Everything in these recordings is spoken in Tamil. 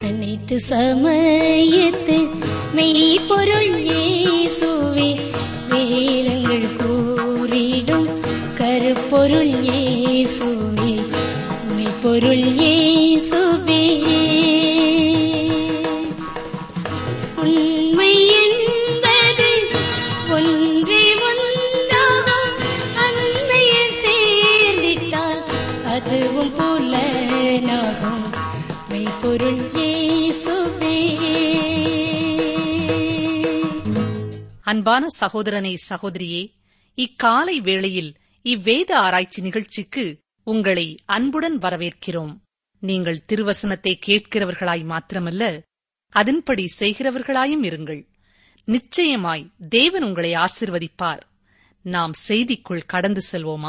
அனைத்து சமயத்து மெய்ப்பொருள் இயேசுவே வேதங்கள் கூறிடும் கருப்பொருள் இயேசுவே மெய்ப்பொருள் இயேசுவே உண்மை என்பது ஒன்றே ஒன்றாகும் அண்மையில் சேர்ந்திட்டால் அதுவும் புலனாகும் மெய்ப்பொருள் இயேசுவே அன்பான சகோதரனே சகோதரியே இக்காலை வேளையில் இவ்வேத ஆராய்ச்சி நிகழ்ச்சிக்கு உங்களை அன்புடன் வரவேற்கிறோம் நீங்கள் திருவசனத்தை கேட்கிறவர்களாய் மாத்திரமல்ல அதன்படி செய்கிறவர்களாயும் இருங்கள் நிச்சயமாய் தேவன் உங்களை ஆசிர்வதிப்பார் நாம் செய்திக்குள் கடந்து செல்வோமா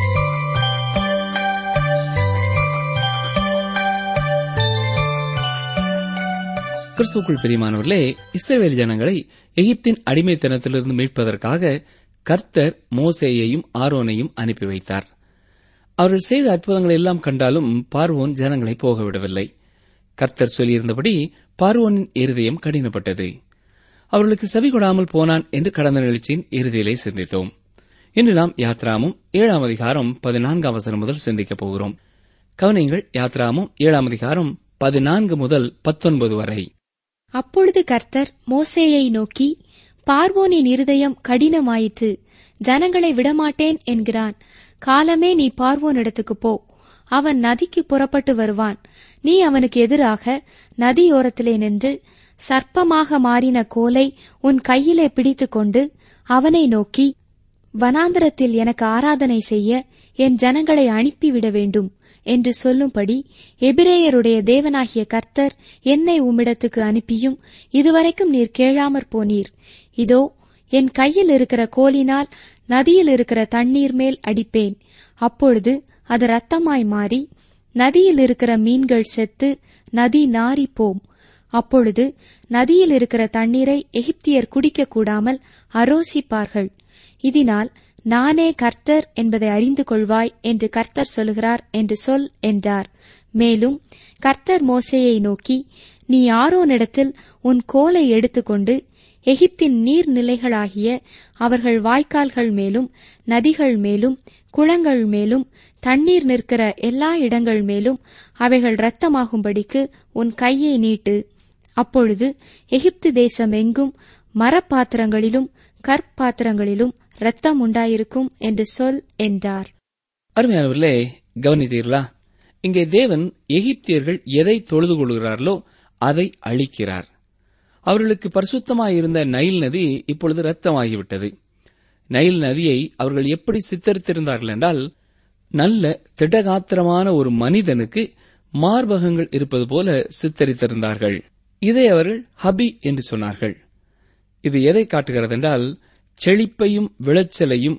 கிறிஸ்துக்குள் பிரியமானவர்களே இஸ்ரவேல் ஜனங்களை எகிப்தின் அடிமைத்தனத்திலிருந்து மீட்பதற்காக கர்த்தர் மோசேயையும் ஆரோனையும் அனுப்பி வைத்தார் அவர்கள் செய்த அற்புதங்களை எல்லாம் கண்டாலும் பார்வோன் ஜனங்களை போக விடவில்லை கர்த்தர் சொல்லியிருந்தபடி பார்வோனின் இருதயம் கடினப்பட்டது அவர்களுக்கு செவி கொடாமல் போனான் என்று கடந்த நிகழ்ச்சியின் இறுதியிலே சிந்தித்தோம் இன்று நாம் யாத்ராமும் ஏழாம் அதிகாரம் பதினான்காம் வசனம் முதல் சிந்திக்கப் போகிறோம் கவனியங்கள் யாத்ராமும் ஏழாம் அதிகாரம் பதினான்கு முதல் பத்தொன்பது வரை அப்பொழுது கர்த்தர் மோசேயை நோக்கி பார்வோனின் இருதயம் கடினமாயிற்று ஜனங்களை விடமாட்டேன் என்கிறான் காலமே நீ பார்வோனிடத்துக்கு போ அவன் நதிக்கு புறப்பட்டு வருவான் நீ அவனுக்கு எதிராக நதியோரத்திலே நின்று சர்ப்பமாக மாறின கோலை உன் கையிலே பிடித்துக்கொண்டு அவனை நோக்கி வனாந்தரத்தில் எனக்கு ஆராதனை செய்ய என் ஜனங்களை அனுப்பிவிட வேண்டும் என்று சொல்லும்படி எபிரேயருடைய தேவனாகிய கர்த்தர் என்னை உம்மிடத்துக்கு அனுப்பியும் இதுவரைக்கும் நீர் கேளாமற் போனீர் இதோ என் கையில் இருக்கிற கோலினால் நதியில் இருக்கிற தண்ணீர் மேல் அடிப்பேன் அப்பொழுது அது ரத்தமாய் மாறி நதியில் இருக்கிற மீன்கள் செத்து நதி நாறிப் போம் அப்பொழுது நதியில் இருக்கிற தண்ணீரை எகிப்தியர் குடிக்க கூடாமல் அரோசிப்பார்கள் இதனால் நானே கர்த்தர் என்பதை அறிந்து கொள்வாய் என்று கர்த்தர் சொல்கிறார் என்று சொல் என்றார் மேலும் கர்த்தர் மோசேயை நோக்கி நீ ஆரோனிடத்தில் உன் கோலை எடுத்துக்கொண்டு எகிப்தின் நீர்நிலைகளாகிய அவர்கள் வாய்க்கால்கள் மேலும் நதிகள் மேலும் குளங்கள் மேலும் தண்ணீர் நிற்கிற எல்லா இடங்கள் மேலும் அவைகள் இரத்தமாகும்படிக்கு உன் கையை நீட்டு அப்பொழுது எகிப்து தேசம் எங்கும் மரப்பாத்திரங்களிலும் கற்பாத்திரங்களிலும் இரத்தம் உண்டாயிருக்கும் என்று சொல் என்றார் அருமையானவர்களே கவனித்தீர்களா இங்கே தேவன் எகிப்தியர்கள் எதை தொழுது கொள்கிறார்களோ அதை அழிக்கிறார் அவர்களுக்கு பரிசுத்தமாயிருந்த நைல் நதி இப்பொழுது ரத்தமாகிவிட்டது நைல் நதியை அவர்கள் எப்படி சித்தரித்திருந்தார்கள் என்றால் நல்ல திடகாத்திரமான ஒரு மனிதனுக்கு மார்பகங்கள் இருப்பது போல சித்தரித்திருந்தார்கள் இதை அவர்கள் ஹபி என்று சொன்னார்கள் இது எதை காட்டுகிறது என்றால் செழிப்பையும் விளைச்சலையும்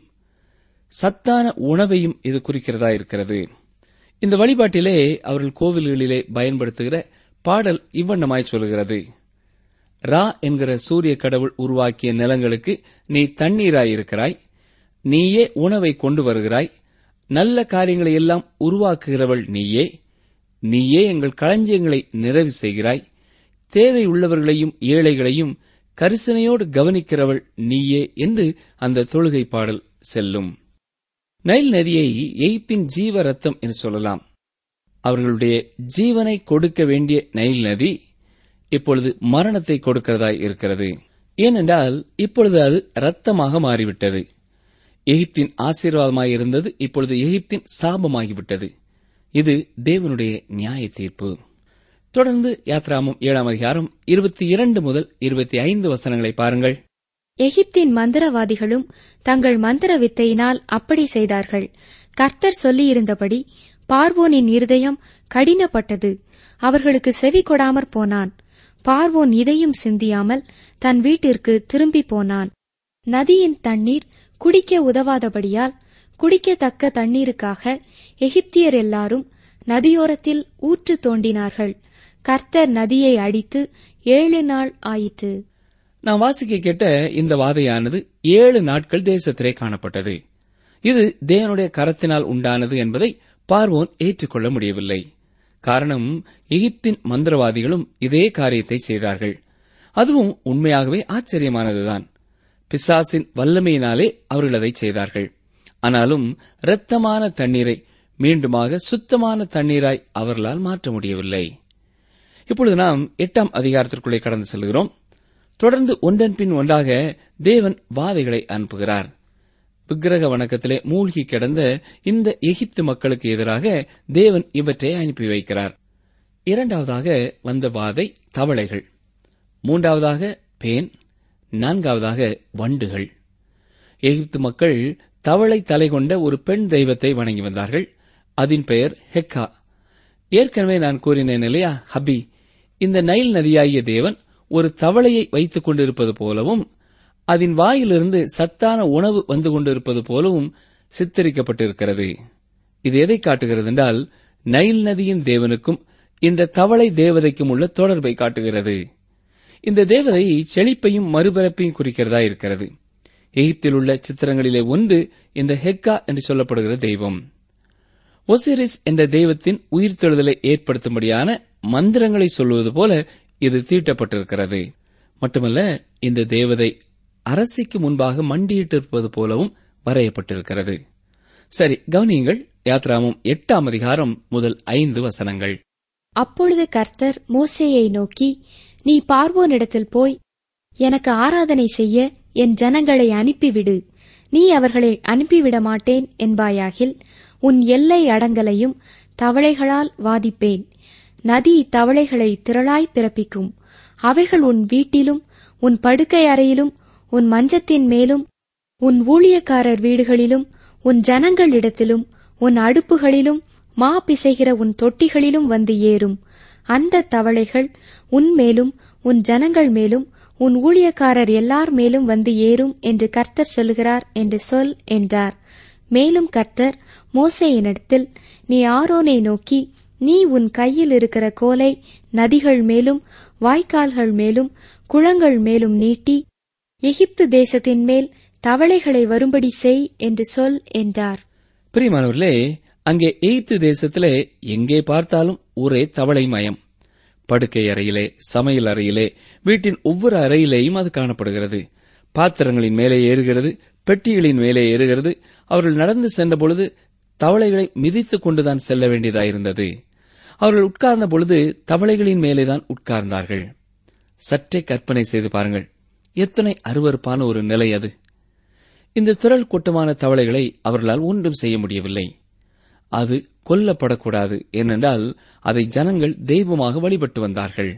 சத்தான உணவையும் இது குறிக்கிறதா இருக்கிறது இந்த வழிபாட்டிலே அவர்கள் கோவில்களிலே பயன்படுத்துகிற பாடல் இவ்வண்ணமாய் சொல்கிறது ரா என்கிற சூரிய கடவுள் உருவாக்கிய நிலங்களுக்கு நீ தண்ணீராயிருக்கிறாய் நீயே உணவை கொண்டு வருகிறாய் நல்ல காரியங்களை எல்லாம் உருவாக்குகிறவள் நீயே நீயே எங்கள் களஞ்சியங்களை நிறைவு செய்கிறாய் தேவை உள்ளவர்களையும் ஏழைகளையும் கரிசனையோடு கவனிக்கிறவள் நீயே என்று அந்த தொழுகை பாடல் செல்லும் நைல் நதியை எய்ப்பின் ஜீவ ரத்தம் என்று சொல்லலாம் அவர்களுடைய ஜீவனை கொடுக்க வேண்டிய நைல் நதி இப்பொழுது மரணத்தை கொடுக்கிறதாய் இருக்கிறது ஏனென்றால் இப்பொழுது அது ரத்தமாக மாறிவிட்டது எகிப்தின் ஆசீர்வாதமாய் இருந்தது இப்பொழுது எகிப்தின் சாபமாகிவிட்டது இது தேவனுடைய நியாய தீர்ப்பு தொடர்ந்து யாத்ராமம் ஏழாம் அதிகாரம் இருபத்தி இரண்டு முதல் இருபத்தி ஐந்து வசனங்களை பாருங்கள் எகிப்தின் மந்திரவாதிகளும் தங்கள் மந்திர வித்தையினால் அப்படி செய்தார்கள் கர்த்தர் சொல்லியிருந்தபடி பார்வோனின் இருதயம் கடினப்பட்டது அவர்களுக்கு செவி கொடாமற் போனான் பார்வோன் இதையும் சிந்தியாமல் தன் வீட்டிற்கு திரும்பி போனான் நதியின் தண்ணீர் குடிக்க உதவாதபடியால் குடிக்கத்தக்க தண்ணீருக்காக எகிப்தியர் எல்லாரும் நதியோரத்தில் ஊற்று தோண்டினார்கள் கர்த்தர் நதியை அடித்து ஏழு நாள் ஆயிற்று நாம் வாசிக்க கேட்ட இந்த வாதையானது ஏழு நாட்கள் தேசத்திலே காணப்பட்டது இது தேவனுடைய கரத்தினால் உண்டானது என்பதை பார்வோன் ஏற்றுக்கொள்ள முடியவில்லை காரணம் எகிப்தின் மந்திரவாதிகளும் இதே காரியத்தை செய்தார்கள் அதுவும் உண்மையாகவே ஆச்சரியமானதுதான் பிசாசின் வல்லமையினாலே அவர்கள் அதை செய்தார்கள் ஆனாலும் இரத்தமான தண்ணீரை மீண்டுமாக சுத்தமான தண்ணீராய் அவர்களால் மாற்ற முடியவில்லை இப்பொழுது நாம் எட்டாம் அதிகாரத்திற்குள்ளே கடந்து செல்கிறோம் தொடர்ந்து ஒன்றன் பின் ஒன்றாக தேவன் வாதைகளை அனுப்புகிறார் விக்கிரக வணக்கத்திலே மூழ்கி கிடந்த இந்த எகிப்து மக்களுக்கு எதிராக தேவன் இவற்றை அனுப்பி வைக்கிறார் இரண்டாவதாக வந்த வாதை தவளைகள் மூன்றாவதாக பேன் நான்காவதாக வண்டுகள் எகிப்து மக்கள் தவளை தலை கொண்ட ஒரு பெண் தெய்வத்தை வணங்கி வந்தார்கள் அதன் பெயர் ஹெக்கா ஏற்கனவே நான் கூறினேன் இல்லையா ஹபி இந்த நைல் நதியாகிய தேவன் ஒரு தவளையை வைத்துக் கொண்டிருப்பது போலவும் அதன் வாயிலிருந்து சத்தான உணவு வந்து கொண்டிருப்பது போலவும் சித்தரிக்கப்பட்டிருக்கிறது இது எதை காட்டுகிறது என்றால் நைல் நதியின் தேவனுக்கும் இந்த தவளை தேவதைக்கும் உள்ள தொடர்பை காட்டுகிறது இந்த தேவதை செழிப்பையும் மறுபிறப்பையும் குறிக்கிறதா இருக்கிறது எகிப்தில் உள்ள சித்திரங்களிலே ஒன்று இந்த ஹெக்கா என்று சொல்லப்படுகிற தெய்வம் ஒசிரிஸ் என்ற தெய்வத்தின் உயிர்த்தெழுதலை ஏற்படுத்தும்படியான மந்திரங்களை சொல்வது போல இது தீட்டப்பட்டிருக்கிறது மட்டுமல்ல இந்த தேவதை அரசிக்கு முன்பாக மண்டியிட்டிருப்பது போலவும் வரையப்பட்டிருக்கிறது சரி கவனியுங்கள் யாத்ராமம் எட்டாம் அதிகாரம் முதல் ஐந்து வசனங்கள் அப்பொழுது கர்த்தர் மோசேயை நோக்கி நீ பார்வோனிடத்தில் போய் எனக்கு ஆராதனை செய்ய என் ஜனங்களை அனுப்பிவிடு நீ அவர்களை அனுப்பிவிட மாட்டேன் என்பாயாகில் உன் எல்லை அடங்கலையும் தவளைகளால் வாதிப்பேன் நதி தவளைகளை திரளாய் பிறப்பிக்கும் அவைகள் உன் வீட்டிலும் உன் படுக்கை அறையிலும் உன் மஞ்சத்தின் மேலும் உன் ஊழியக்காரர் வீடுகளிலும் உன் ஜனங்களிடத்திலும் உன் அடுப்புகளிலும் மா பிசைகிற உன் தொட்டிகளிலும் வந்து ஏறும் அந்த தவளைகள் உன் மேலும் உன் ஜனங்கள் மேலும் உன் ஊழியக்காரர் எல்லார் மேலும் வந்து ஏறும் என்று கர்த்தர் சொல்லுகிறார் என்று சொல் என்றார் மேலும் கர்த்தர் மோசேயினிடத்தில் நீ ஆரோனை நோக்கி நீ உன் கையில் இருக்கிற கோலை நதிகள் மேலும் வாய்க்கால்கள் மேலும் குளங்கள் மேலும் நீட்டி எகிப்து தேசத்தின் மேல் தவளைகளை வரும்படி செய் என்று சொல் என்றார் பிரியமானவர்களே அங்கே எய்த்து தேசத்திலே எங்கே பார்த்தாலும் ஒரே தவளை மயம் படுக்கை அறையிலே சமையல் அறையிலே வீட்டின் ஒவ்வொரு அறையிலேயும் அது காணப்படுகிறது பாத்திரங்களின் மேலே ஏறுகிறது பெட்டிகளின் மேலே ஏறுகிறது அவர்கள் நடந்து சென்ற பொழுது தவளைகளை மிதித்துக் கொண்டுதான் செல்ல வேண்டியதாயிருந்தது அவர்கள் உட்கார்ந்த பொழுது தவளைகளின் மேலேதான் உட்கார்ந்தார்கள் சற்றே கற்பனை செய்து பாருங்கள் எத்தனை அருவருப்பான ஒரு நிலை அது இந்த திரள் கூட்டமான தவளைகளை அவர்களால் ஒன்றும் செய்ய முடியவில்லை அது கொல்லப்படக்கூடாது ஏனென்றால் அதை ஜனங்கள் தெய்வமாக வழிபட்டு வந்தார்கள்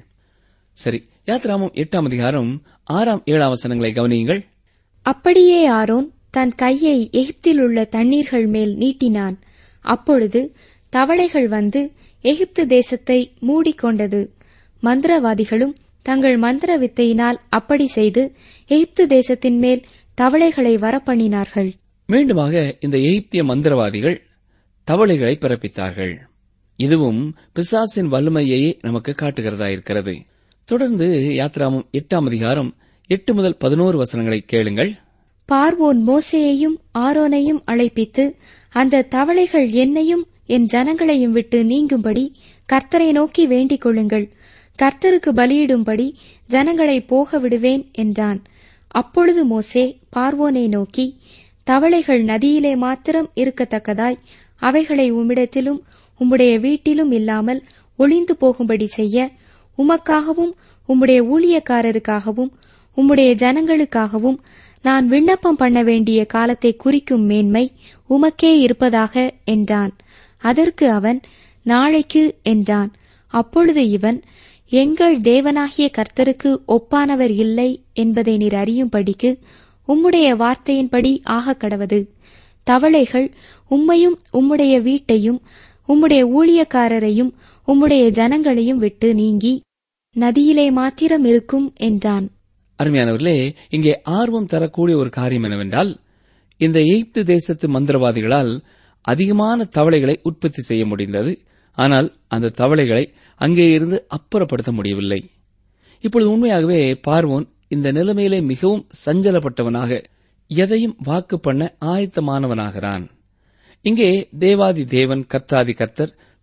சரி யாத்ராமம் எட்டாம் அதிகாரம் ஆறாம் ஏழாம் வசனங்களை கவனியுங்கள் அப்படியே ஆரோன் தன் கையை எகிப்தில் உள்ள தண்ணீர்கள் மேல் நீட்டினான் அப்பொழுது தவளைகள் வந்து எகிப்து தேசத்தை மூடிக்கொண்டது மந்திரவாதிகளும் தங்கள் மந்திர வித்தையினால் அப்படி செய்து எகிப்து தேசத்தின் மேல் தவளைகளை வரப்பண்ணினார்கள் மீண்டுமாக இந்த எகிப்திய மந்திரவாதிகள் தவளைகளை பிறப்பித்தார்கள் இதுவும் பிசாசின் வல்லமையையே நமக்கு காட்டுகிறதா இருக்கிறது தொடர்ந்து யாத்ராமம் எட்டாம் அதிகாரம் எட்டு முதல் பதினோரு வசனங்களை கேளுங்கள் பார்வோன் மோசேயையும் ஆரோனையும் அழைப்பித்து அந்த தவளைகள் என்னையும் என் ஜனங்களையும் விட்டு நீங்கும்படி கர்த்தரை நோக்கி வேண்டிக் கொள்ளுங்கள் கர்த்தருக்கு பலியிடும்படி ஜனங்களை போக விடுவேன் என்றான் அப்பொழுது மோசே பார்வோனை நோக்கி தவளைகள் நதியிலே மாத்திரம் இருக்கத்தக்கதாய் அவைகளை உம்மிடத்திலும் உம்முடைய வீட்டிலும் இல்லாமல் ஒளிந்து போகும்படி செய்ய உமக்காகவும் உம்முடைய ஊழியக்காரருக்காகவும் உம்முடைய ஜனங்களுக்காகவும் நான் விண்ணப்பம் பண்ண வேண்டிய காலத்தை குறிக்கும் மேன்மை உமக்கே இருப்பதாக என்றான் அதற்கு அவன் நாளைக்கு என்றான் அப்பொழுது இவன் எங்கள் தேவனாகிய கர்த்தருக்கு ஒப்பானவர் இல்லை என்பதை நீர் அறியும்படிக்கு உம்முடைய வார்த்தையின்படி ஆகக் கடவது தவளைகள் உம்மையும் உம்முடைய வீட்டையும் உம்முடைய ஊழியக்காரரையும் உம்முடைய ஜனங்களையும் விட்டு நீங்கி நதியிலே மாத்திரம் இருக்கும் என்றான் அருமையானவர்களே இங்கே ஆர்வம் தரக்கூடிய ஒரு காரியம் என்னவென்றால் இந்த எகிப்து தேசத்து மந்திரவாதிகளால் அதிகமான தவளைகளை உற்பத்தி செய்ய முடிந்தது ஆனால் அந்த தவளைகளை அங்கே இருந்து அப்புறப்படுத்த முடியவில்லை இப்பொழுது உண்மையாகவே பார்வோன் இந்த நிலைமையிலே மிகவும் சஞ்சலப்பட்டவனாக எதையும் வாக்கு பண்ண ஆயத்தமானவனாகிறான் இங்கே தேவாதி தேவன் கர்த்தாதி கர்த்தர்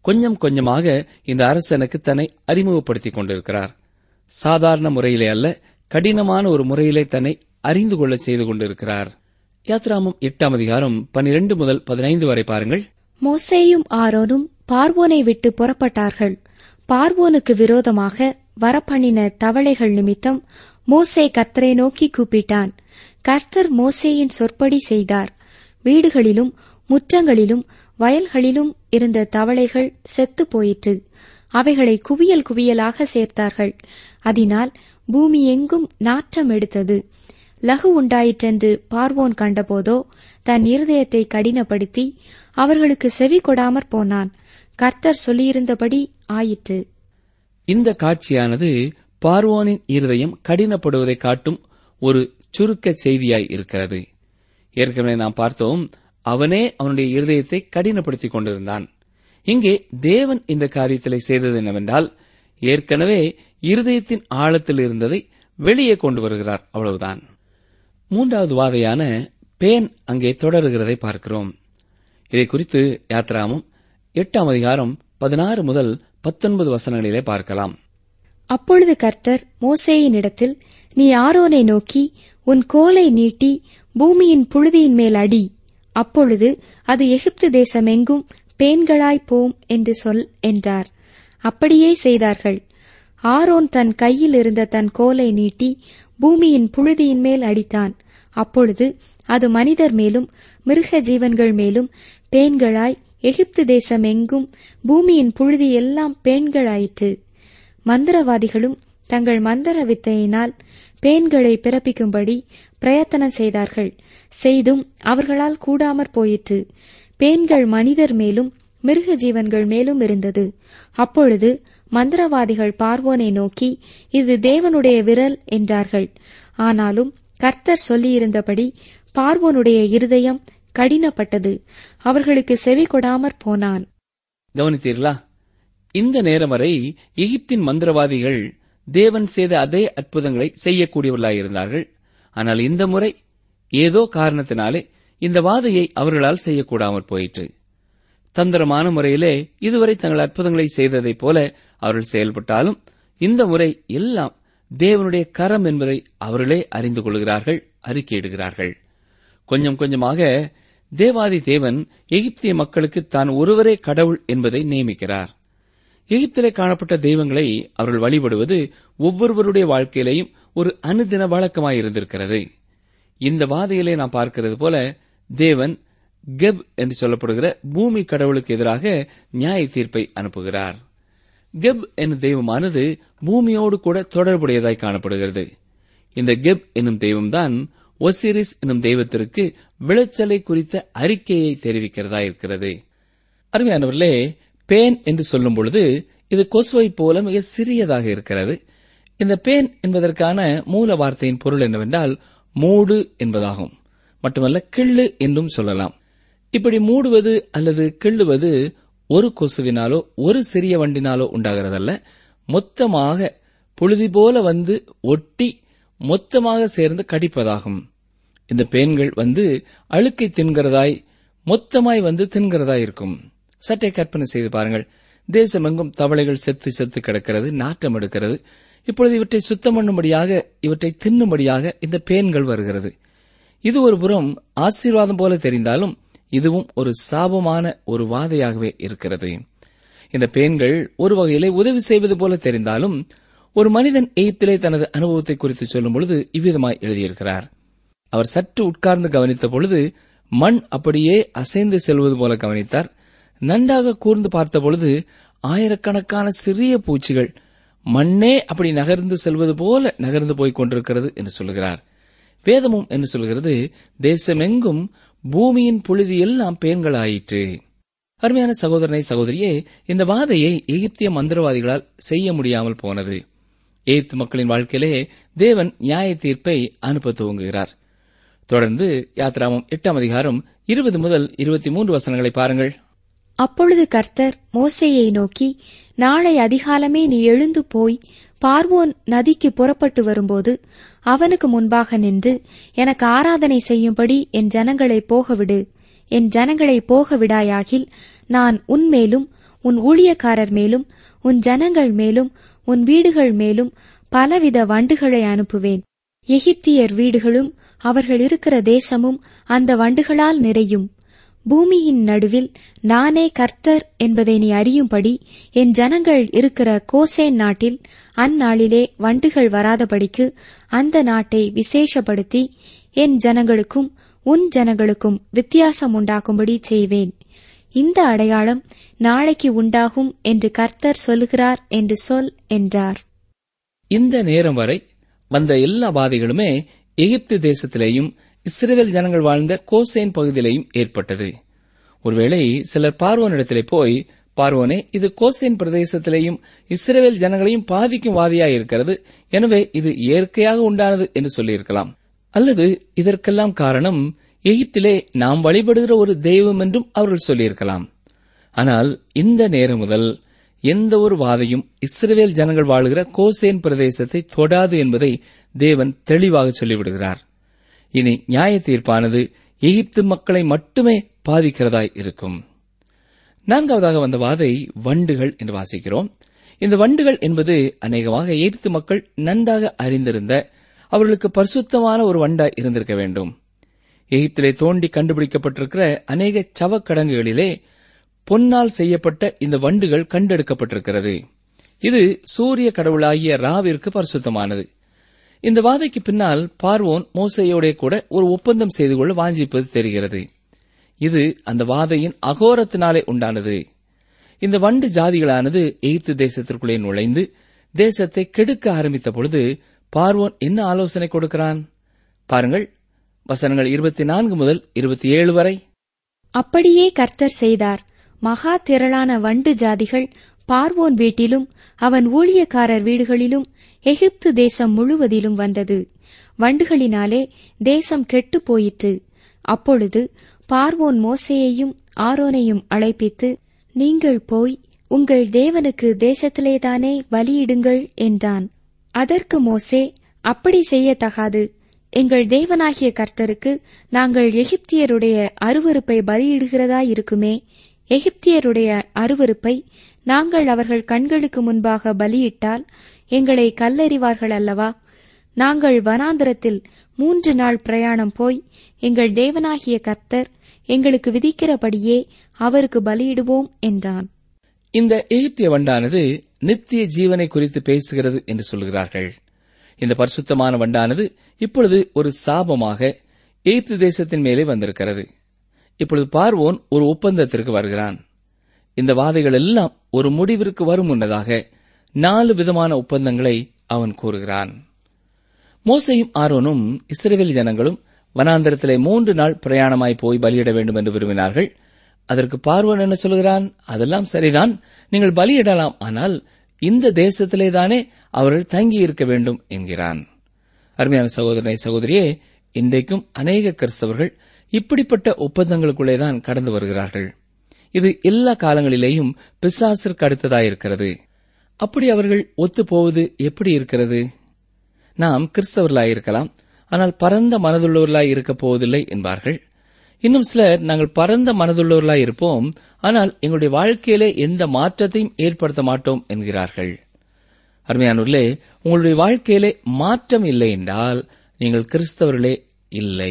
கொஞ்சம் கொஞ்சமாக இந்த அரசனுக்கு தன்னை அறிமுகப்படுத்திக் கொண்டிருக்கிறார் சாதாரண முறையிலே அல்ல கடினமான ஒரு முறையிலே தன்னை அறிந்து கொள்ள செய்து கொண்டிருக்கிறார் யாத்ராமம் எட்டாம் அதிகாரம் பனிரெண்டு முதல் பதினைந்து வரை பாருங்கள் மோசேயும் ஆரோனும் பார்வோனை விட்டு புறப்பட்டார்கள் பார்வோனுக்கு விரோதமாக வரப்பண்ணின தவளைகள் நிமித்தம் மோசே கர்த்தரை நோக்கி கூப்பிட்டான் கர்த்தர் மோசேயின் சொற்படி செய்தார் வீடுகளிலும் முற்றங்களிலும் வயல்களிலும் இருந்த தவளைகள் செத்துப் போயிற்று அவைகளை குவியல் குவியலாக சேர்த்தார்கள் அதனால் பூமி எங்கும் நாற்றம் எடுத்தது லகு உண்டாயிற்றென்று பார்வோன் கண்டபோதோ தன் இருதயத்தை கடினப்படுத்தி அவர்களுக்கு செவி கொடாமற் போனான் கர்த்தர் சொல்லியிருந்தபடி ஆயிற்று இந்த காட்சியானது பார்வோனின் இருதயம் கடினப்படுவதை காட்டும் ஒரு சுருக்க செய்தியாய் இருக்கிறது ஏற்கனவே நாம் பார்த்தோம் அவனே அவனுடைய இருதயத்தை கடினப்படுத்திக் கொண்டிருந்தான் இங்கே தேவன் இந்த காரியத்திலே செய்தது என்னவென்றால் ஏற்கனவே இருதயத்தின் ஆழத்தில் இருந்ததை வெளியே கொண்டு வருகிறார் அவ்வளவுதான் மூன்றாவது வாதையான பேன் அங்கே தொடருகிறதை பார்க்கிறோம் இதை குறித்து யாத்ராமும் எட்டாம் அதிகாரம் பதினாறு முதல் பத்தொன்பது வசனங்களிலே பார்க்கலாம் அப்பொழுது கர்த்தர் மோசேயினிடத்தில் நீ ஆரோனை நோக்கி உன் கோலை நீட்டி பூமியின் புழுதியின் மேல் அடி அப்பொழுது அது எகிப்து தேசமெங்கும் பேன்களாய் போம் என்று சொல் என்றார் அப்படியே செய்தார்கள் ஆரோன் தன் கையில் இருந்த தன் கோலை நீட்டி பூமியின் புழுதியின் மேல் அடித்தான் அப்பொழுது அது மனிதர் மேலும் மிருக ஜீவன்கள் மேலும் பேன்களாய் எகிப்து தேசம் எங்கும் பூமியின் புழுதி எல்லாம் பேன்களாயிற்று மந்திரவாதிகளும் தங்கள் மந்திர வித்தையினால் பேன்களை பிறப்பிக்கும்படி பிரயத்தனம் செய்தார்கள் செய்தும் அவர்களால் கூடாமற் போயிற்று பேன்கள் மனிதர் மேலும் மிருக ஜீவன்கள் மேலும் இருந்தது அப்பொழுது மந்திரவாதிகள் பார்வோனை நோக்கி இது தேவனுடைய விரல் என்றார்கள் ஆனாலும் கர்த்தர் சொல்லியிருந்தபடி பார்வோனுடைய இருதயம் கடினப்பட்டது அவர்களுக்கு செவி கொடாமற் போனான் கவனித்தீர்களா இந்த நேரம் வரை எகிப்தின் மந்திரவாதிகள் தேவன் செய்த அதே அற்புதங்களை செய்யக்கூடியவர்களாயிருந்தார்கள் ஆனால் இந்த முறை ஏதோ காரணத்தினாலே இந்த வாதையை அவர்களால் செய்யக்கூடாமற் போயிற்று தந்திரமான முறையிலே இதுவரை தங்கள் அற்புதங்களை செய்ததைப் போல அவர்கள் செயல்பட்டாலும் இந்த முறை எல்லாம் தேவனுடைய கரம் என்பதை அவர்களே அறிந்து கொள்கிறார்கள் அறிக்கையிடுகிறார்கள் கொஞ்சம் கொஞ்சமாக தேவாதி தேவன் எகிப்திய மக்களுக்கு தான் ஒருவரே கடவுள் என்பதை நியமிக்கிறார் எகிப்திலே காணப்பட்ட தெய்வங்களை அவர்கள் வழிபடுவது ஒவ்வொருவருடைய வாழ்க்கையிலேயும் ஒரு அனுதின வழக்கமாயிருந்திருக்கிறது இந்த வாதையிலே நாம் பார்க்கிறது போல தேவன் கெப் என்று சொல்லப்படுகிற பூமி கடவுளுக்கு எதிராக நியாய தீர்ப்பை அனுப்புகிறார் கெப் என்னும் தெய்வமானது பூமியோடு கூட தொடர்புடையதாய் காணப்படுகிறது இந்த கெப் என்னும் தெய்வம்தான் ஒசிரிஸ் என்னும் தெய்வத்திற்கு விளைச்சலை குறித்த அறிக்கையை தெரிவிக்கிறதா இருக்கிறது அருமையானவர்களே பேன் என்று சொல்லும் பொழுது இது கொசுவை போல மிக சிறியதாக இருக்கிறது இந்த பேன் என்பதற்கான மூல வார்த்தையின் பொருள் என்னவென்றால் மூடு என்பதாகும் மட்டுமல்ல கிள்ளு என்றும் சொல்லலாம் இப்படி மூடுவது அல்லது கிள்ளுவது ஒரு கொசுவினாலோ ஒரு சிறிய வண்டினாலோ உண்டாகிறதல்ல மொத்தமாக புழுதி போல வந்து ஒட்டி மொத்தமாக சேர்ந்து கடிப்பதாகும் இந்த பேன்கள் வந்து அழுக்கை தின்கிறதாய் மொத்தமாய் வந்து தின்கிறதாய் இருக்கும் சற்றே கற்பனை செய்து பாருங்கள் தேசமெங்கும் தவளைகள் செத்து செத்து கிடக்கிறது நாட்டம் எடுக்கிறது இப்பொழுது இவற்றை சுத்தம் பண்ணும்படியாக இவற்றை தின்னும்படியாக இந்த பேன்கள் வருகிறது இது ஒரு புறம் ஆசீர்வாதம் போல தெரிந்தாலும் இதுவும் ஒரு சாபமான ஒரு வாதையாகவே இருக்கிறது இந்த பேன்கள் ஒரு வகையிலே உதவி செய்வது போல தெரிந்தாலும் ஒரு மனிதன் எய்த்திலே தனது அனுபவத்தை குறித்து சொல்லும் பொழுது இவ்விதமாய் எழுதியிருக்கிறார் அவர் சற்று உட்கார்ந்து கவனித்த பொழுது மண் அப்படியே அசைந்து செல்வது போல கவனித்தார் நன்றாக கூர்ந்து பார்த்த பொழுது ஆயிரக்கணக்கான சிறிய பூச்சிகள் மண்ணே அப்படி நகர்ந்து செல்வது போல நகர்ந்து போய்க் கொண்டிருக்கிறது என்று சொல்லுகிறார் வேதமும் என்று சொல்கிறது தேசமெங்கும் பூமியின் புழுதி எல்லாம் பேன்களாயிற்று அருமையான சகோதரனை சகோதரியே இந்த வாதையை எகிப்திய மந்திரவாதிகளால் செய்ய முடியாமல் போனது எகிப்து மக்களின் வாழ்க்கையிலே தேவன் நியாய தீர்ப்பை அனுப்ப துவங்குகிறார் தொடர்ந்து யாத்ராமம் எட்டாம் அதிகாரம் இருபது முதல் இருபத்தி மூன்று வசனங்களை பாருங்கள் அப்பொழுது கர்த்தர் மோசேயை நோக்கி நாளை அதிகாலமே நீ எழுந்து போய் பார்வோன் நதிக்கு புறப்பட்டு வரும்போது அவனுக்கு முன்பாக நின்று எனக்கு ஆராதனை செய்யும்படி என் ஜனங்களை போகவிடு என் ஜனங்களை போக விடாயாகில் நான் உன்மேலும் உன் ஊழியக்காரர் மேலும் உன் ஜனங்கள் மேலும் உன் வீடுகள் மேலும் பலவித வண்டுகளை அனுப்புவேன் எகிப்தியர் வீடுகளும் அவர்கள் இருக்கிற தேசமும் அந்த வண்டுகளால் நிறையும் பூமியின் நடுவில் நானே கர்த்தர் என்பதை நீ அறியும்படி என் ஜனங்கள் இருக்கிற கோசேன் நாட்டில் அந்நாளிலே வண்டுகள் வராதபடிக்கு அந்த நாட்டை விசேஷப்படுத்தி என் ஜனங்களுக்கும் உன் ஜனங்களுக்கும் வித்தியாசம் உண்டாக்கும்படி செய்வேன் இந்த அடையாளம் நாளைக்கு உண்டாகும் என்று கர்த்தர் சொல்லுகிறார் என்று சொல் என்றார் இந்த நேரம் வரை வந்த எல்லா பாதைகளுமே எகிப்து தேசத்திலேயும் இஸ்ரேல் ஜனங்கள் வாழ்ந்த கோசேன் பகுதியிலேயும் ஏற்பட்டது ஒருவேளை சிலர் பார்வோனிடத்திலே போய் பார்வோனே இது கோசேன் பிரதேசத்திலேயும் இஸ்ரேல் ஜனங்களையும் பாதிக்கும் வாதியாய் இருக்கிறது எனவே இது இயற்கையாக உண்டானது என்று சொல்லியிருக்கலாம் அல்லது இதற்கெல்லாம் காரணம் எகிப்திலே நாம் வழிபடுகிற ஒரு தெய்வம் என்றும் அவர்கள் சொல்லியிருக்கலாம் ஆனால் இந்த நேரம் முதல் எந்த ஒரு வாதையும் இஸ்ரவேல் ஜனங்கள் வாழுகிற கோசேன் பிரதேசத்தை தொடாது என்பதை தேவன் தெளிவாக சொல்லிவிடுகிறார் இனி நியாய தீர்ப்பானது எகிப்து மக்களை மட்டுமே பாதிக்கிறதாய் இருக்கும் நான்காவதாக வந்த வாதை வண்டுகள் என்று வாசிக்கிறோம் இந்த வண்டுகள் என்பது அநேகமாக எகிப்து மக்கள் நன்றாக அறிந்திருந்த அவர்களுக்கு பரிசுத்தமான ஒரு வண்டாய் இருந்திருக்க வேண்டும் எகிப்திலே தோண்டி கண்டுபிடிக்கப்பட்டிருக்கிற அநேக சவக்கடங்குகளிலே பொன்னால் செய்யப்பட்ட இந்த வண்டுகள் கண்டெடுக்கப்பட்டிருக்கிறது இது சூரிய கடவுளாகிய ராவிற்கு பரிசுத்தமானது இந்த வாதைக்கு பின்னால் பார்வோன் மோசையோட கூட ஒரு ஒப்பந்தம் செய்து கொள்ள வாஞ்சிப்பது தெரிகிறது இது அந்த வாதையின் அகோரத்தினாலே உண்டானது இந்த வண்டு ஜாதிகளானது எகிப்து தேசத்திற்குள்ளே நுழைந்து தேசத்தை கெடுக்க ஆரம்பித்த பொழுது பார்வோன் என்ன ஆலோசனை கொடுக்கிறான் பாருங்கள் வசனங்கள் இருபத்தி நான்கு முதல் இருபத்தி ஏழு வரை அப்படியே கர்த்தர் செய்தார் மகா திரளான வண்டு ஜாதிகள் பார்வோன் வீட்டிலும் அவன் ஊழியக்காரர் வீடுகளிலும் எகிப்து தேசம் முழுவதிலும் வந்தது வண்டுகளினாலே தேசம் கெட்டுப் போயிற்று அப்பொழுது பார்வோன் மோசேயையும் ஆரோனையும் அழைப்பித்து நீங்கள் போய் உங்கள் தேவனுக்கு தேசத்திலேதானே பலியிடுங்கள் என்றான் அதற்கு மோசே அப்படி செய்யத்தகாது எங்கள் தேவனாகிய கர்த்தருக்கு நாங்கள் எகிப்தியருடைய அருவருப்பை பலியிடுகிறதாயிருக்குமே எகிப்தியருடைய அருவருப்பை நாங்கள் அவர்கள் கண்களுக்கு முன்பாக பலியிட்டால் எங்களை கல்லறிவார்கள் அல்லவா நாங்கள் வனாந்தரத்தில் மூன்று நாள் பிரயாணம் போய் எங்கள் தேவனாகிய கர்த்தர் எங்களுக்கு விதிக்கிறபடியே அவருக்கு பலியிடுவோம் என்றான் இந்த எகிப்திய வண்டானது நித்திய ஜீவனை குறித்து பேசுகிறது என்று சொல்கிறார்கள் இந்த பரிசுத்தமான வண்டானது இப்பொழுது ஒரு சாபமாக எகிப்து தேசத்தின் மேலே வந்திருக்கிறது இப்பொழுது பார்வோன் ஒரு ஒப்பந்தத்திற்கு வருகிறான் இந்த வாதைகள் எல்லாம் ஒரு முடிவிற்கு வரும் முன்னதாக நாலு விதமான ஒப்பந்தங்களை அவன் கூறுகிறான் மோசையும் ஆரோனும் இஸ்ரேல் ஜனங்களும் வனாந்தரத்திலே மூன்று நாள் பிரயாணமாய் போய் பலியிட வேண்டும் என்று விரும்பினார்கள் அதற்கு பார்வன் என்ன சொல்கிறான் அதெல்லாம் சரிதான் நீங்கள் பலியிடலாம் ஆனால் இந்த தேசத்திலே தானே அவர்கள் தங்கி இருக்க வேண்டும் என்கிறான் அருமையான சகோதரனை சகோதரியே இன்றைக்கும் அநேக கிறிஸ்தவர்கள் இப்படிப்பட்ட ஒப்பந்தங்களுக்குள்ளேதான் கடந்து வருகிறார்கள் இது எல்லா காலங்களிலேயும் பிசாசிற்கு அடுத்ததாயிருக்கிறது அப்படி அவர்கள் ஒத்துப் போவது எப்படி இருக்கிறது நாம் கிறிஸ்தவர்களாயிருக்கலாம் ஆனால் பரந்த மனதுள்ளவர்களாய் இருக்கப் போவதில்லை என்பார்கள் இன்னும் சிலர் நாங்கள் பரந்த மனதுள்ளவர்களாய் இருப்போம் ஆனால் எங்களுடைய வாழ்க்கையிலே எந்த மாற்றத்தையும் ஏற்படுத்த மாட்டோம் என்கிறார்கள் அருமையானூர்களே உங்களுடைய வாழ்க்கையிலே மாற்றம் இல்லை என்றால் நீங்கள் கிறிஸ்தவர்களே இல்லை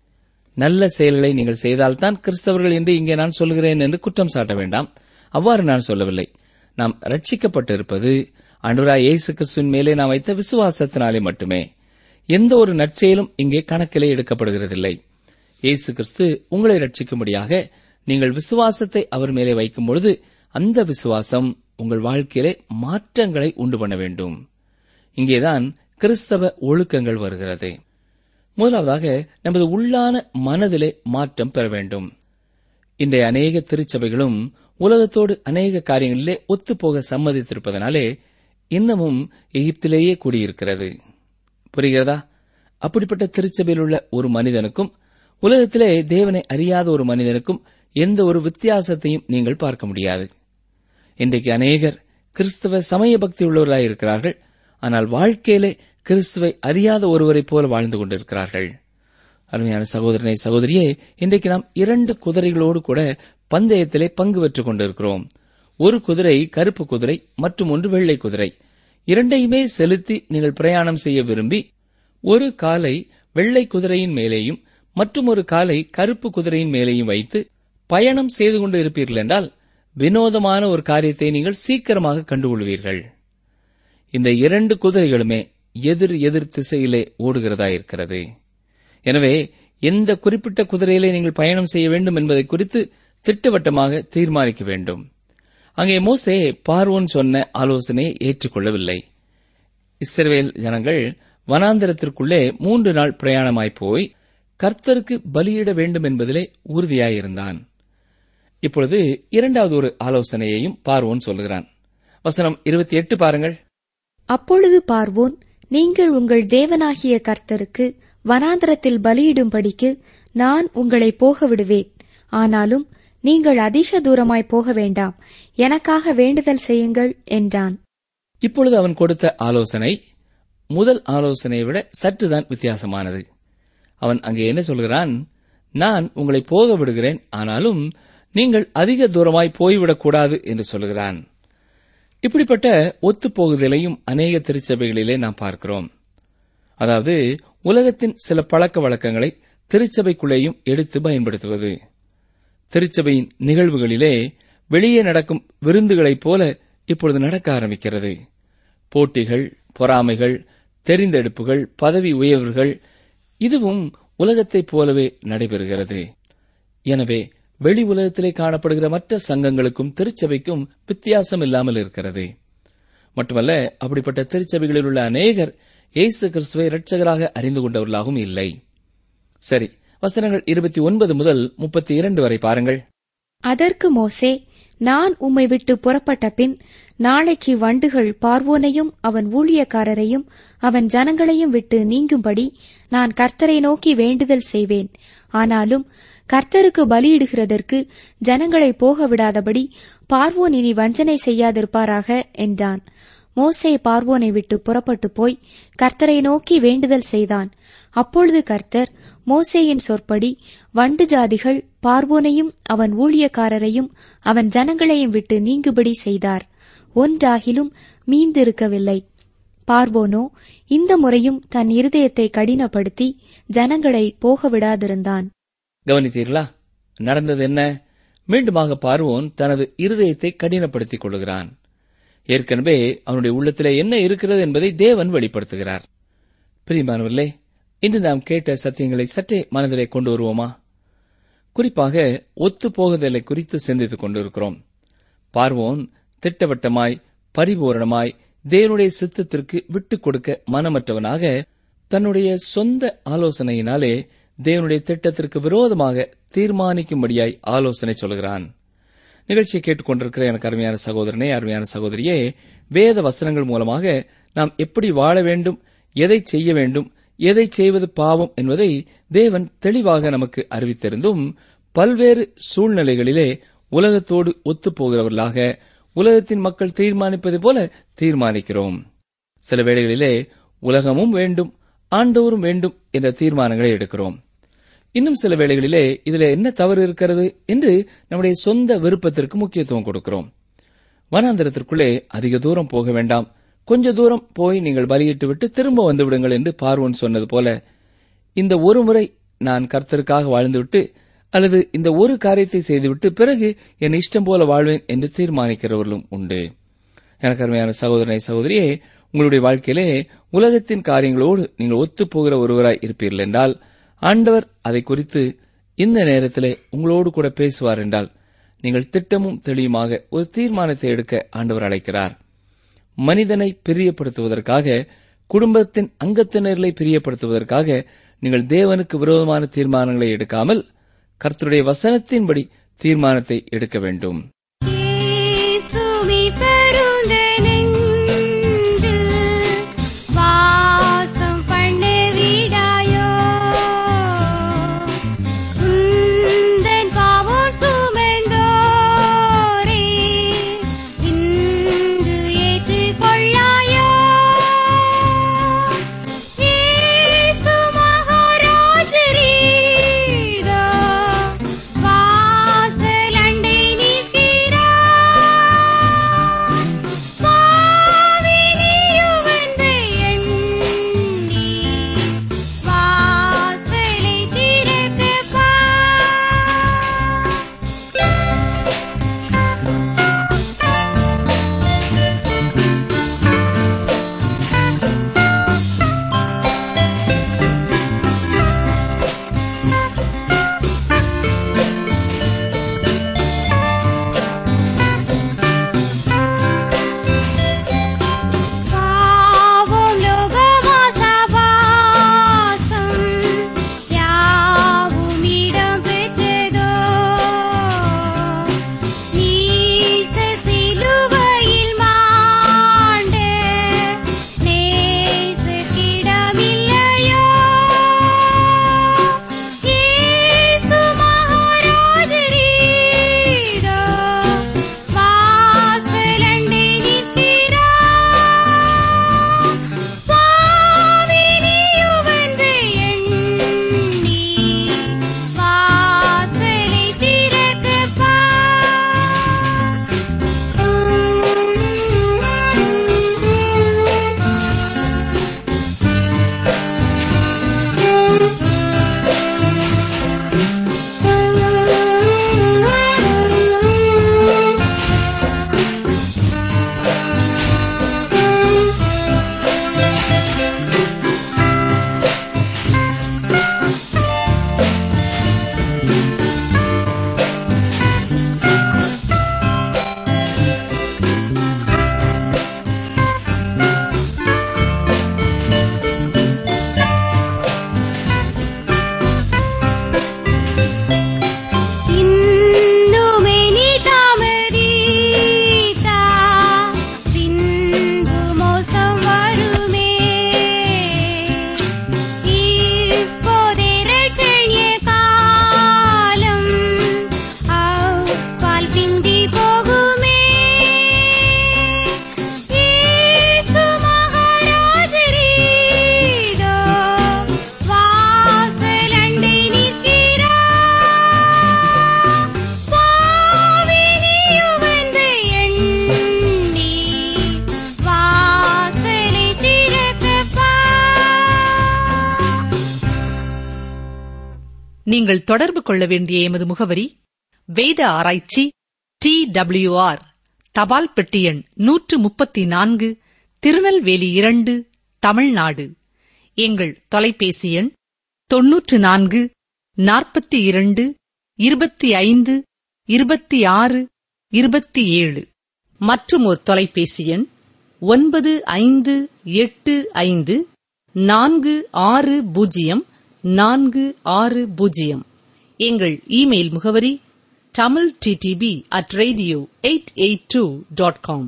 நல்ல செயல்களை நீங்கள் செய்தால்தான் கிறிஸ்தவர்கள் என்று இங்கே நான் சொல்கிறேன் என்று குற்றம் சாட்ட வேண்டாம் அவ்வாறு நான் சொல்லவில்லை நாம் ரட்சிக்கப்பட்டிருப்பது அன்றுராய் இயேசு கிறிஸ்துவின் மேலே நாம் வைத்த விசுவாசத்தினாலே மட்டுமே எந்த ஒரு நற்செயலும் இங்கே கணக்கிலே எடுக்கப்படுகிறதில்லை இயேசு கிறிஸ்து உங்களை ரட்சிக்கும்படியாக நீங்கள் விசுவாசத்தை அவர் மேலே வைக்கும் பொழுது அந்த விசுவாசம் உங்கள் வாழ்க்கையிலே மாற்றங்களை உண்டு பண்ண வேண்டும் இங்கேதான் கிறிஸ்தவ ஒழுக்கங்கள் வருகிறது முதலாவதாக நமது உள்ளான மனதிலே மாற்றம் பெற வேண்டும் இன்றைய அநேக திருச்சபைகளும் உலகத்தோடு அநேக காரியங்களிலே ஒத்துப்போக சம்மதித்திருப்பதனாலே இன்னமும் எகிப்திலேயே கூடியிருக்கிறது புரிகிறதா அப்படிப்பட்ட திருச்சபையில் உள்ள ஒரு மனிதனுக்கும் உலகத்திலே தேவனை அறியாத ஒரு மனிதனுக்கும் எந்த ஒரு வித்தியாசத்தையும் நீங்கள் பார்க்க முடியாது இன்றைக்கு அநேகர் கிறிஸ்தவ சமய பக்தி உள்ளவர்களாய் இருக்கிறார்கள் ஆனால் வாழ்க்கையிலே கிறிஸ்துவை அறியாத ஒருவரைப் போல வாழ்ந்து கொண்டிருக்கிறார்கள் அருமையான சகோதரனை சகோதரியே இன்றைக்கு நாம் இரண்டு குதிரைகளோடு கூட பந்தயத்திலே பங்கு பெற்றுக் கொண்டிருக்கிறோம் ஒரு குதிரை கருப்பு குதிரை மற்றும் ஒன்று வெள்ளை குதிரை இரண்டையுமே செலுத்தி நீங்கள் பிரயாணம் செய்ய விரும்பி ஒரு காலை வெள்ளை குதிரையின் மேலேயும் மற்றும் ஒரு காலை கருப்பு குதிரையின் மேலேயும் வைத்து பயணம் செய்து கொண்டு இருப்பீர்கள் என்றால் வினோதமான ஒரு காரியத்தை நீங்கள் சீக்கிரமாக கண்டுகொள்வீர்கள் இந்த இரண்டு குதிரைகளுமே எதிர் எதிர் திசையிலே ஓடுகிறதா இருக்கிறது எனவே எந்த குறிப்பிட்ட குதிரையிலே நீங்கள் பயணம் செய்ய வேண்டும் என்பதை குறித்து திட்டவட்டமாக தீர்மானிக்க வேண்டும் அங்கே மோசே பார்வோன் சொன்ன ஆலோசனையை ஏற்றுக்கொள்ளவில்லை இஸ்ரவேல் ஜனங்கள் வனாந்தரத்திற்குள்ளே மூன்று நாள் பிரயாணமாய் போய் கர்த்தருக்கு பலியிட வேண்டும் என்பதிலே உறுதியாயிருந்தான் இப்பொழுது இரண்டாவது ஒரு ஆலோசனையையும் பார்வோன் சொல்லுகிறான் வசனம் இருபத்தி எட்டு பாருங்கள் அப்பொழுது பார்வோன் நீங்கள் உங்கள் தேவனாகிய கர்த்தருக்கு வனாந்தரத்தில் பலியிடும்படிக்கு நான் உங்களை போக விடுவேன் ஆனாலும் நீங்கள் அதிக தூரமாய் போக வேண்டாம் எனக்காக வேண்டுதல் செய்யுங்கள் என்றான் இப்பொழுது அவன் கொடுத்த ஆலோசனை முதல் ஆலோசனையை விட சற்றுதான் வித்தியாசமானது அவன் அங்கே என்ன சொல்கிறான் நான் உங்களை போக விடுகிறேன் ஆனாலும் நீங்கள் அதிக தூரமாய் போய்விடக்கூடாது என்று சொல்கிறான் இப்படிப்பட்ட ஒத்துப்போகுதலையும் அநேக திருச்சபைகளிலே நாம் பார்க்கிறோம் அதாவது உலகத்தின் சில பழக்க வழக்கங்களை திருச்சபைக்குள்ளேயும் எடுத்து பயன்படுத்துவது திருச்சபையின் நிகழ்வுகளிலே வெளியே நடக்கும் விருந்துகளைப் போல இப்பொழுது நடக்க ஆரம்பிக்கிறது போட்டிகள் பொறாமைகள் தெரிந்தெடுப்புகள் பதவி உயர்வுகள் இதுவும் உலகத்தைப் போலவே நடைபெறுகிறது எனவே வெளி உலகத்திலே காணப்படுகிற மற்ற சங்கங்களுக்கும் திருச்சபைக்கும் வித்தியாசம் இல்லாமல் இருக்கிறது மட்டுமல்ல அப்படிப்பட்ட திருச்சபைகளில் உள்ள அநேகர் இயேசு கிறிஸ்துவை இரட்சகராக அறிந்து கொண்டவர்களாகவும் இல்லை சரி வசனங்கள் இருபத்தி ஒன்பது முதல் முப்பத்தி இரண்டு வரை பாருங்கள் அதற்கு மோசே நான் உம்மை விட்டு புறப்பட்ட பின் நாளைக்கு வண்டுகள் பார்வோனையும் அவன் ஊழியக்காரரையும் அவன் ஜனங்களையும் விட்டு நீங்கும்படி நான் கர்த்தரை நோக்கி வேண்டுதல் செய்வேன் ஆனாலும் கர்த்தருக்கு பலியிடுகிறதற்கு ஜனங்களை போக விடாதபடி பார்வோன் இனி வஞ்சனை செய்யாதிருப்பாராக என்றான் மோசே பார்வோனை விட்டு புறப்பட்டு போய் கர்த்தரை நோக்கி வேண்டுதல் செய்தான் அப்பொழுது கர்த்தர் மோசேயின் சொற்படி வண்டு ஜாதிகள் பார்வோனையும் அவன் ஊழியக்காரரையும் அவன் ஜனங்களையும் விட்டு நீங்குபடி செய்தார் ஒன்றாகிலும் மீந்திருக்கவில்லை பார்வோனோ இந்த முறையும் தன் இருதயத்தை கடினப்படுத்தி ஜனங்களை போக விடாதிருந்தான் கவனித்தீர்களா நடந்தது என்ன மீண்டுமாக பார்வோன் தனது இருதயத்தை கடினப்படுத்திக் கொள்கிறான் ஏற்கனவே அவனுடைய உள்ளத்திலே என்ன இருக்கிறது என்பதை தேவன் வெளிப்படுத்துகிறார் பிரியமானவர்களே இன்று நாம் கேட்ட சத்தியங்களை சற்றே மனதிலே கொண்டு வருவோமா குறிப்பாக ஒத்துப்போகுதலை குறித்து சிந்தித்துக் கொண்டிருக்கிறோம் பார்வோன் திட்டவட்டமாய் பரிபூரணமாய் தேவனுடைய சித்தத்திற்கு விட்டுக் கொடுக்க மனமற்றவனாக தன்னுடைய சொந்த ஆலோசனையினாலே தேவனுடைய திட்டத்திற்கு விரோதமாக தீர்மானிக்கும்படியாய் ஆலோசனை சொல்கிறான் நிகழ்ச்சியை கேட்டுக்கொண்டிருக்கிற எனக்கு அருமையான சகோதரனே அருமையான சகோதரியே வேத வசனங்கள் மூலமாக நாம் எப்படி வாழ வேண்டும் எதை செய்ய வேண்டும் எதை செய்வது பாவம் என்பதை தேவன் தெளிவாக நமக்கு அறிவித்திருந்தும் பல்வேறு சூழ்நிலைகளிலே உலகத்தோடு ஒத்துப்போகிறவர்களாக உலகத்தின் மக்கள் தீர்மானிப்பது போல தீர்மானிக்கிறோம் சில வேளைகளிலே உலகமும் வேண்டும் ஆண்டவரும் வேண்டும் என்ற தீர்மானங்களை எடுக்கிறோம் இன்னும் சில வேளைகளிலே இதில் என்ன தவறு இருக்கிறது என்று நம்முடைய சொந்த விருப்பத்திற்கு முக்கியத்துவம் கொடுக்கிறோம் வனாந்திரத்திற்குள்ளே அதிக தூரம் போக வேண்டாம் கொஞ்ச தூரம் போய் நீங்கள் பலியிட்டு விட்டு திரும்ப வந்து விடுங்கள் என்று பார்வோன் சொன்னது போல இந்த ஒரு முறை நான் கர்த்தருக்காக வாழ்ந்துவிட்டு அல்லது இந்த ஒரு காரியத்தை செய்துவிட்டு பிறகு என் இஷ்டம் போல வாழ்வேன் என்று தீர்மானிக்கிறவர்களும் உண்டு எனக்கு அருமையான சகோதரனை சகோதரியே உங்களுடைய வாழ்க்கையிலே உலகத்தின் காரியங்களோடு நீங்கள் ஒத்துப்போகிற ஒருவராய் இருப்பீர்கள் என்றால் ஆண்டவர் அதை குறித்து இந்த நேரத்திலே உங்களோடு கூட பேசுவார் என்றால் நீங்கள் திட்டமும் தெளிவுமாக ஒரு தீர்மானத்தை எடுக்க ஆண்டவர் அழைக்கிறார் மனிதனை பிரியப்படுத்துவதற்காக குடும்பத்தின் அங்கத்தினர்களை பிரியப்படுத்துவதற்காக நீங்கள் தேவனுக்கு விரோதமான தீர்மானங்களை எடுக்காமல் கர்த்தருடைய வசனத்தின்படி தீர்மானத்தை எடுக்க வேண்டும் இயேசுவி பெருந்த நெஞ்சில் வாசம் பண்ணுவிடாயோ உந்தன் பாவம் சுமந்தோரே இன்று ஏற்றுக்கொள்ளாயோ இயேசு மகாராஜரீதா வாசலண்டை நிற்கிறார் நீங்கள் தொடர்பு கொள்ள வேண்டிய எமது முகவரி வேத ஆராய்ச்சி டி ஆர் தபால் பெட்டி எண் நூற்று முப்பத்தி நான்கு திருநெல்வேலி இரண்டு தமிழ்நாடு எங்கள் தொலைபேசி எண் தொன்னூற்று நான்கு நாற்பத்தி இரண்டு இருபத்தி ஐந்து இருபத்தி ஆறு இருபத்தி ஏழு மற்றும் ஒரு தொலைபேசி எண் ஒன்பது ஐந்து எட்டு ஐந்து நான்கு ஆறு பூஜ்ஜியம் நான்கு ஆறு பூஜ்ஜியம் எங்கள் இமெயில் முகவரி Tamil DTP at radio eight eight two dot com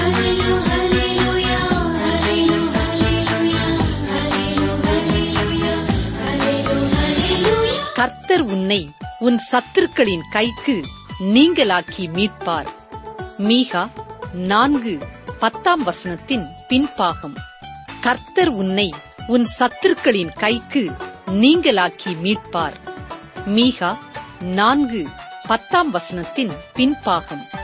கர்த்தர் உன்னை உன் சத்துருக்களின் கைக்கு நீங்களாக்கி மீட்பார் மீகா நான்கு பத்தாம் வசனத்தின் பின்பாகம் கர்த்தர் உன்னை உன் சத்துருக்களின் கைக்கு நீங்களாக்கி மீட்பார் மீகா நான்கு பத்தாம் வசனத்தின் பின்பாகம்